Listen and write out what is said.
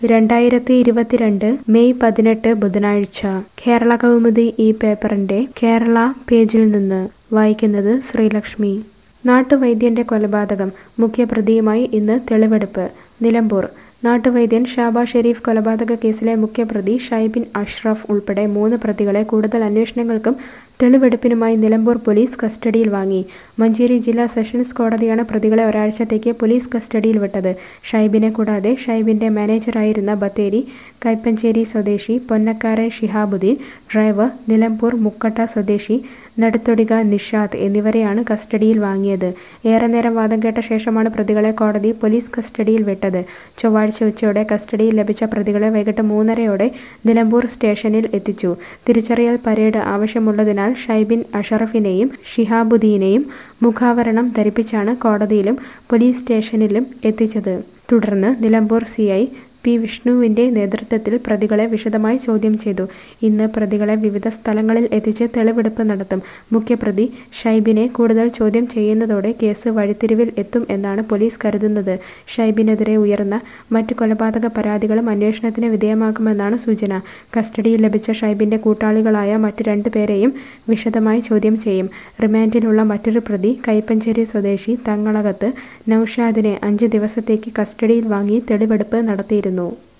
രണ്ടായിരത്തി ഇരുപത്തിരണ്ട് മെയ് പതിനെട്ട് ബുധനാഴ്ച കേരള കൗമുദി ഈ പേപ്പറിന്റെ കേരള പേജിൽ നിന്ന് വായിക്കുന്നത് ശ്രീലക്ഷ്മി നാട്ടുവൈദ്യന്റെ കൊലപാതകം മുഖ്യപ്രതിയുമായി ഇന്ന് തെളിവെടുപ്പ് നിലമ്പൂർ നാട്ടുവൈദ്യൻ ഷാബ ഷെരീഫ് കൊലപാതക കേസിലെ മുഖ്യപ്രതി ഷൈബിൻ അഷ്റഫ് ഉൾപ്പെടെ മൂന്ന് പ്രതികളെ കൂടുതൽ അന്വേഷണങ്ങൾക്കും തെളിവെടുപ്പിനുമായി നിലമ്പൂർ പോലീസ് കസ്റ്റഡിയിൽ വാങ്ങി മഞ്ചേരി ജില്ലാ സെഷൻസ് കോടതിയാണ് പ്രതികളെ ഒരാഴ്ചത്തേക്ക് പോലീസ് കസ്റ്റഡിയിൽ വിട്ടത് ഷൈബിനെ കൂടാതെ ഷൈബിന്റെ മാനേജറായിരുന്ന ബത്തേരി കൈപ്പഞ്ചേരി സ്വദേശി പൊന്നക്കാരൻ ഷിഹാബുദ്ദീൻ ഡ്രൈവർ നിലമ്പൂർ മുക്കട്ട സ്വദേശി നടുത്തൊടിക നിഷാദ് എന്നിവരെയാണ് കസ്റ്റഡിയിൽ വാങ്ങിയത് ഏറെ നേരം വാദം കേട്ട ശേഷമാണ് പ്രതികളെ കോടതി പോലീസ് കസ്റ്റഡിയിൽ വിട്ടത് ചൊവ്വാഴ്ച ഉച്ചയോടെ കസ്റ്റഡിയിൽ ലഭിച്ച പ്രതികളെ വൈകിട്ട് മൂന്നരയോടെ നിലമ്പൂർ സ്റ്റേഷനിൽ എത്തിച്ചു തിരിച്ചറിയൽ പരേഡ് ആവശ്യമുള്ളതിനാൽ ഷൈബിൻ അഷറഫിനെയും ഷിഹാബുദ്ദീനെയും മുഖാവരണം ധരിപ്പിച്ചാണ് കോടതിയിലും പോലീസ് സ്റ്റേഷനിലും എത്തിച്ചത് തുടർന്ന് നിലമ്പൂർ സി ഐ പി വിഷ്ണുവിന്റെ നേതൃത്വത്തിൽ പ്രതികളെ വിശദമായി ചോദ്യം ചെയ്തു ഇന്ന് പ്രതികളെ വിവിധ സ്ഥലങ്ങളിൽ എത്തിച്ച് തെളിവെടുപ്പ് നടത്തും മുഖ്യപ്രതി ഷൈബിനെ കൂടുതൽ ചോദ്യം ചെയ്യുന്നതോടെ കേസ് വഴിത്തിരിവിൽ എത്തും എന്നാണ് പോലീസ് കരുതുന്നത് ഷൈബിനെതിരെ ഉയർന്ന മറ്റ് കൊലപാതക പരാതികളും അന്വേഷണത്തിന് വിധേയമാക്കുമെന്നാണ് സൂചന കസ്റ്റഡിയിൽ ലഭിച്ച ഷൈബിന്റെ കൂട്ടാളികളായ മറ്റ് രണ്ടുപേരെയും വിശദമായി ചോദ്യം ചെയ്യും റിമാൻഡിലുള്ള മറ്റൊരു പ്രതി കൈപ്പഞ്ചേരി സ്വദേശി തങ്ങളകത്ത് നൌഷാദിനെ അഞ്ച് ദിവസത്തേക്ക് കസ്റ്റഡിയിൽ വാങ്ങി തെളിവെടുപ്പ് നടത്തിയിരുന്നു